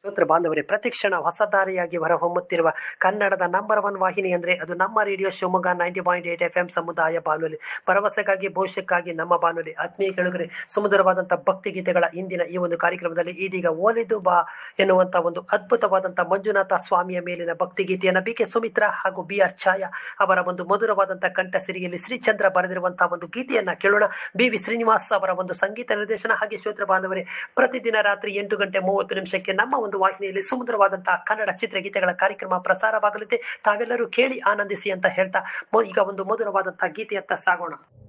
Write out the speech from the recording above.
ಶ್ರೋತೃ ಬಾಂಧವರೇ ಪ್ರತಿಕ್ಷಣ ಹೊಸದಾರಿಯಾಗಿ ಹೊರಹೊಮ್ಮುತ್ತಿರುವ ಕನ್ನಡದ ನಂಬರ್ ಒನ್ ವಾಹಿನಿ ಅಂದರೆ ಅದು ನಮ್ಮ radio Shivamogga ninety point eight F M ಸಮುದಾಯ ಬಾನುಲಿ ಭರವಸೆಗಾಗಿ ಭವಿಷ್ಯಕ್ಕಾಗಿ ನಮ್ಮ ಬಾನುಲಿ ಆತ್ಮೀಯ ಕೆಳಗರೆ ಸುಮಧುರವಾದಂಥ ಭಕ್ತಿ ಗೀತೆಗಳ ಇಂದಿನ ಈ ಒಂದು ಕಾರ್ಯಕ್ರಮದಲ್ಲಿ ಇದೀಗ ಒಲಿದು ಬಾ ಎನ್ನುವಂಥ ಒಂದು ಅದ್ಭುತವಾದಂಥ ಮಂಜುನಾಥ ಸ್ವಾಮಿಯ ಮೇಲಿನ ಭಕ್ತಿ ಗೀತೆಯನ್ನು ಬಿ ಕೆ ಸುಮಿತ್ರಾ ಹಾಗೂ ಬಿ ಆರ್ ಛಾಯಾ ಅವರ ಒಂದು ಮಧುರವಾದಂಥ ಕಂಠ ಸಿರಿಯಲ್ಲಿ ಶ್ರೀಚಂದ್ರ ಬರೆದಿರುವಂತಹ ಒಂದು ಗೀತೆಯನ್ನ ಕೇಳೋಣ ಬಿ ವಿ ಶ್ರೀನಿವಾಸ್ ಅವರ ಒಂದು ಸಂಗೀತ ನಿರ್ದೇಶನ ಹಾಗೆ ಶ್ರೋತೃ ಬಾಂಧವರೇ ಪ್ರತಿದಿನ ರಾತ್ರಿ ಎಂಟು ಗಂಟೆ ಮೂವತ್ತು ನಿಮಿಷಕ್ಕೆ ನಮ್ಮ ಒಂದು ವಾಹಿನಿಯಲ್ಲಿ ಸುಮಧುರವಾದಂತಹ ಕನ್ನಡ ಚಿತ್ರಗೀತೆಗಳ ಕಾರ್ಯಕ್ರಮ ಪ್ರಸಾರವಾಗಲಿದೆ ತಾವೆಲ್ಲರೂ ಕೇಳಿ ಆನಂದಿಸಿ ಅಂತ ಹೇಳ್ತಾ ಮೊ- ಈಗ ಒಂದು ಮಧುರವಾದಂತಹ ಗೀತೆಯತ್ತ ಸಾಗೋಣ